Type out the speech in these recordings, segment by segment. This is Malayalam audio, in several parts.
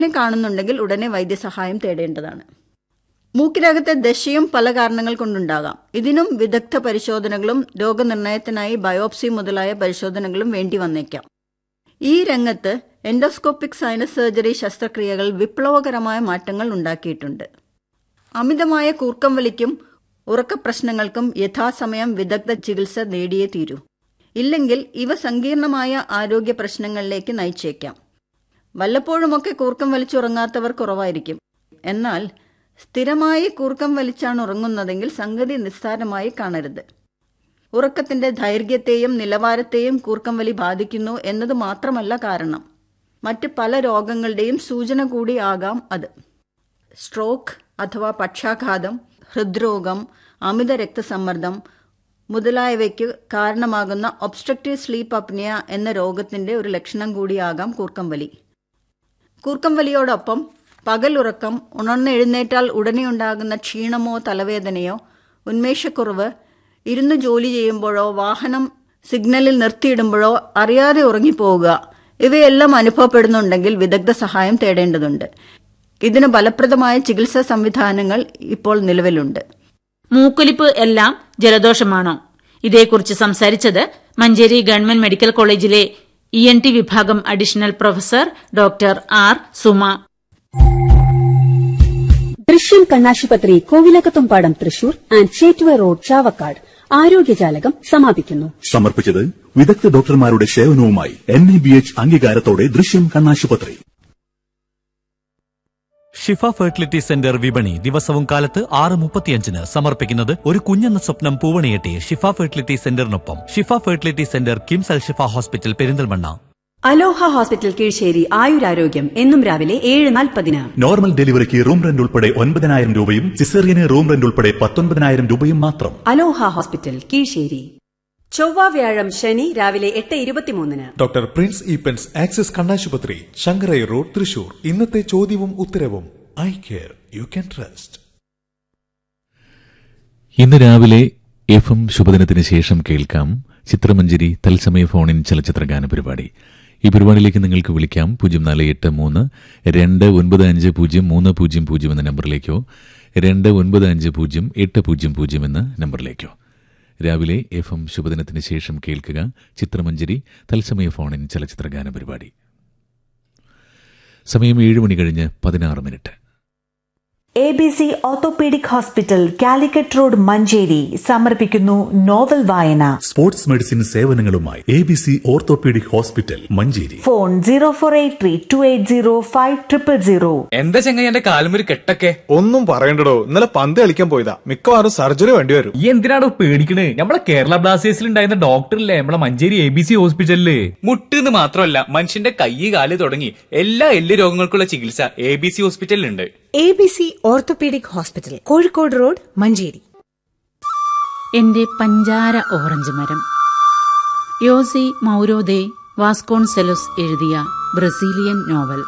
കാണുന്നുണ്ടെങ്കിൽ ഉടനെ വൈദ്യസഹായം തേടേണ്ടതാണ് മൂക്കിനകത്തെ ദശയും പല കാരണങ്ങൾ കൊണ്ടുണ്ടാകാം ഇതിനും വിദഗ്ധ പരിശോധനകളും രോഗനിർണയത്തിനായി ബയോപ്സി മുതലായ പരിശോധനകളും വേണ്ടി വന്നേക്കാം ഈ രംഗത്ത് എൻഡോസ്കോപ്പിക് സൈനസ് സർജറി ശസ്ത്രക്രിയകൾ വിപ്ലവകരമായ മാറ്റങ്ങൾ ഉണ്ടാക്കിയിട്ടുണ്ട് അമിതമായ കൂർക്കം വലിക്കും ഉറക്കപ്രശ്നങ്ങൾക്കും യഥാസമയം വിദഗ്ധ ചികിത്സ നേടിയേ തീരൂ ഇല്ലെങ്കിൽ ഇവ സങ്കീർണമായ ആരോഗ്യ പ്രശ്നങ്ങളിലേക്ക് നയിച്ചേക്കാം വല്ലപ്പോഴുമൊക്കെ കൂർക്കം വലിച്ചുറങ്ങാത്തവർ കുറവായിരിക്കും എന്നാൽ സ്ഥിരമായി കൂർക്കം വലിച്ചാണ് ഉറങ്ങുന്നതെങ്കിൽ സംഗതി നിസ്സാരമായി കാണരുത് ഉറക്കത്തിന്റെ ദൈർഘ്യത്തെയും നിലവാരത്തെയും കൂർക്കം വലി ബാധിക്കുന്നു എന്നത് മാത്രമല്ല കാരണം മറ്റ് പല രോഗങ്ങളുടെയും സൂചന കൂടി ആകാം അത് സ്ട്രോക്ക് അഥവാ പക്ഷാഘാതം ഹൃദ്രോഗം അമിത രക്തസമ്മർദ്ദം മുതലായവയ്ക്ക് കാരണമാകുന്ന ഒബ്സ്ട്രക്റ്റീവ് സ്ലീപ്പ് അപ്നിയ എന്ന രോഗത്തിന്റെ ഒരു ലക്ഷണം കൂടിയാകാം കൂർക്കം വലി കൂർക്കം വലിയോടൊപ്പം പകലുറക്കം ഉണർന്നെഴുന്നേറ്റാൽ ഉടനെ ഉണ്ടാകുന്ന ക്ഷീണമോ തലവേദനയോ ഉന്മേഷക്കുറവ് ഇരുന്ന് ജോലി ചെയ്യുമ്പോഴോ വാഹനം സിഗ്നലിൽ നിർത്തിയിടുമ്പോഴോ അറിയാതെ ഉറങ്ങിപ്പോവുക ഇവയെല്ലാം അനുഭവപ്പെടുന്നുണ്ടെങ്കിൽ വിദഗ്ധ സഹായം തേടേണ്ടതുണ്ട് ഇതിന് ഫലപ്രദമായ ചികിത്സാ സംവിധാനങ്ങൾ ഇപ്പോൾ നിലവിലുണ്ട് മൂക്കൊലിപ്പ് എല്ലാം ജലദോഷമാണോ ഇതേക്കുറിച്ച് സംസാരിച്ചത് മഞ്ചേരി ഗവൺമെന്റ് മെഡിക്കൽ കോളേജിലെ ഇ എൻ ടി വിഭാഗം additional professor doctor R Suma Drishyam കണ്ണാശുപത്രി കോവിലകത്തുംപാടം തൃശൂർ ആൻഡ് ചേറ്റുവ റോഡ് ചാവക്കാട് ആരോഗ്യജാലകം സമാപിക്കുന്നു സമർപ്പിച്ചത് വിദഗ്ധ ഡോക്ടർമാരുടെ സേവനവുമായി എൻ ഇ ബി എച്ച് അംഗീകാരത്തോടെ ദൃശ്യം കണ്ണാശുപത്രി ഷിഫ ഫെർട്ടിലിറ്റി സെന്റർ വിപണി ദിവസവും കാലത്ത് ആറ് മുപ്പത്തിയഞ്ചിന് സമർപ്പിക്കുന്നത് ഒരു കുഞ്ഞെന്ന സ്വപ്നം പൂവണിയെട്ടി ഷിഫ ഫെർട്ടിലിറ്റി സെന്ററിനൊപ്പം Shifa fertility centre KIMS Al Shifa hospital Perinthalmanna Aloha hospital Keezhissery Ayurarogyam എന്നും രാവിലെ ഏഴ് നാൽപ്പതിന് നോർമൽ ഡെലിവറിക്ക് റൂം റെന്റ് ഉൾപ്പെടെ ഒൻപതിനായിരം രൂപയും സിസേറിയന് റൂം റെന്റ് ഉൾപ്പെടെ പത്തൊൻപതിനായിരം രൂപയും മാത്രം അലോഹ ഹോസ്പിറ്റൽ കീഴ്ശ്ശേരി ചൊവ്വ വ്യാഴം ശനി രാവിലെ എട്ട് ഇരുപത്തിമൂന്നിന് ഡോക്ടർ പ്രിൻസ് ഈപ്പൻസ് ആക്സിസ് കണ്ണാശുപത്രി ശങ്കരൈ റോഡ് തൃശൂർ ഇന്നത്തെ ചോദ്യവും ഉത്തരവും eye care you can trust ഇന്ന് രാവിലെ എഫ് എം ശുഭദിനത്തിന് ശേഷം കേൾക്കാം ചിത്രമഞ്ജരി തത്സമയ ഫോണിൻ ചലച്ചിത്ര ഗാന പരിപാടി ഈ പരിപാടിയിലേക്ക് നിങ്ങൾക്ക് വിളിക്കാം പൂജ്യം നാല് എട്ട് മൂന്ന് രണ്ട് ഒൻപത് അഞ്ച് പൂജ്യം മൂന്ന് പൂജ്യം പൂജ്യം എന്ന നമ്പറിലേക്കോ രണ്ട് ഒൻപത് അഞ്ച് പൂജ്യം എട്ട് പൂജ്യം പൂജ്യം എന്ന നമ്പറിലേക്കോ രാവിലെ എഫ് എം ശുഭദിനത്തിന് ശേഷം കേൾക്കുക ചിത്രമഞ്ജരി തത്സമയ ഫോണിൻ ചലച്ചിത്ര ഗാന പരിപാടി സമയം ഏഴ് മണി കഴിഞ്ഞ് പതിനാറ് minute A B C orthopaedic hospital Calicut road Manjeri സമർപ്പിക്കുന്നു നോവൽ വായന സ്പോർട്സ് മെഡിസിൻ സേവനങ്ങളുമായി A B C orthopaedic hospital Manjeri phone zero four eight three two eight zero five triple zero എന്താ ചെങ്ങായി എന്റെ കാലുമൊരു കെട്ടൊക്കെ ഒന്നും പറയണ്ടടോ ഇന്നലെ പന്ത് കളിക്കാൻ പോയതാ മിക്കവാറും സർജറി വേണ്ടി വരും ഈ എന്തിനാടോ പേടിക്കണേ നമ്മളെ കേരള ബ്ലാസ്റ്റേഴ്സിൽ ഉണ്ടായിരുന്ന ഡോക്ടറില്ലേ നമ്മളെ മഞ്ചേരി എ ബി സി ഹോസ്പിറ്റലില് മുട്ടെന്ന് മാത്രമല്ല മനുഷ്യന്റെ കൈ കാല് തുടങ്ങി എല്ലാ എല്ല് രോഗങ്ങൾക്കുള്ള ചികിത്സ എ ബി സി ഹോസ്പിറ്റലിലുണ്ട് A B C orthopaedic hospital Kozhikode road Manjeri എന്റെ പഞ്ചാര ഓറഞ്ച് മരം യോസി മൗരോദെ വാസ്കോൺസെലോസ് എഴുതിയ ബ്രസീലിയൻ നോവൽ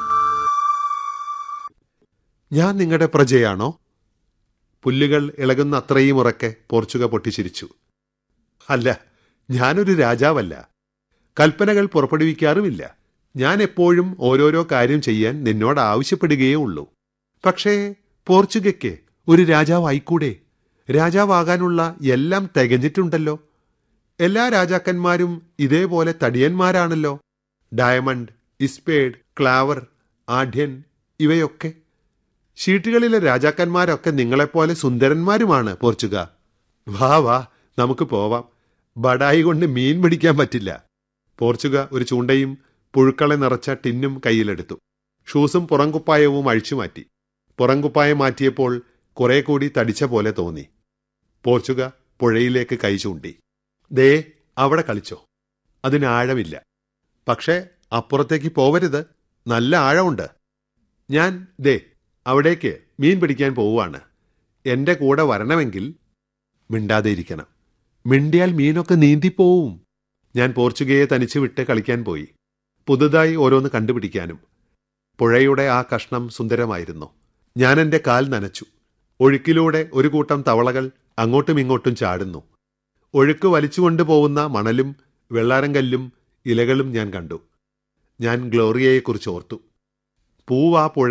ഞാൻ നിങ്ങളുടെ പ്രജയാണോ പുല്ലുകൾ ഇളകുന്ന അത്രയും ഉറക്കെ പോർച്ചുഗ പൊട്ടിച്ചിരിച്ചു അല്ല ഞാനൊരു രാജാവല്ല കൽപ്പനകൾ പുറപ്പെടുവിക്കാറുമില്ല ഞാൻ എപ്പോഴും ഓരോരോ കാര്യം ചെയ്യാൻ നിന്നോട് ആവശ്യപ്പെടുകയേ ഉള്ളൂ പക്ഷേ പോർച്ചുഗയ്ക്ക് ഒരു രാജാവായിക്കൂടെ രാജാവാകാനുള്ള എല്ലാം തികഞ്ഞിട്ടുണ്ടല്ലോ എല്ലാ രാജാക്കന്മാരും ഇതേപോലെ തടിയന്മാരാണല്ലോ ഡയമണ്ട് ഇസ്പേഡ് ക്ലാവർ ആഢ്യൻ ഇവയൊക്കെ ഷീട്ടുകളിലെ രാജാക്കന്മാരൊക്കെ നിങ്ങളെപ്പോലെ സുന്ദരന്മാരുമാണ് പോർച്ചുഗ വാ വാ നമുക്ക് പോവാം ബടായി കൊണ്ട് മീൻ പിടിക്കാൻ പറ്റില്ല പോർച്ചുഗ ഒരു ചൂണ്ടയും പുഴുക്കളെ നിറച്ച ടിന്നും കയ്യിലെടുത്തു ഷൂസും പുറംകുപ്പായവും അഴിച്ചുമാറ്റി പുറംകുപ്പായം മാറ്റിയപ്പോൾ കുറെ കൂടി തടിച്ച പോലെ തോന്നി പോർച്ചുഗ പുഴയിലേക്ക് കൈ ചൂണ്ടി ദേ അവിടെ കളിച്ചോ അതിന് ആഴമില്ല പക്ഷേ അപ്പുറത്തേക്ക് പോവരുത് നല്ല ആഴമുണ്ട് ഞാൻ ദേ അവിടേക്ക് മീൻ പിടിക്കാൻ പോവുകയാണ് എന്റെ കൂടെ വരണമെങ്കിൽ മിണ്ടാതെ ഇരിക്കണം മിണ്ടിയാൽ മീനൊക്കെ നീന്തിപ്പോവും ഞാൻ പോർച്ചുഗയെ തനിച്ചു വിട്ട് കളിക്കാൻ പോയി പുതുതായി ഓരോന്ന് കണ്ടുപിടിക്കാനും പുഴയുടെ ആ കഷ്ണം സുന്ദരമായിരുന്നു ഞാൻ എൻ്റെ കാൽ നനച്ചു ഒഴുക്കിലൂടെ ഒരു കൂട്ടം തവളകൾ അങ്ങോട്ടും ഇങ്ങോട്ടും ചാടുന്നു ഒഴുക്ക് വലിച്ചുകൊണ്ടു പോകുന്ന മണലും വെള്ളാരങ്കല്ലും ഇലകളും ഞാൻ കണ്ടു ഞാൻ ഗ്ലോറിയയെക്കുറിച്ച് ഓർത്തു പൂവാ പുഴ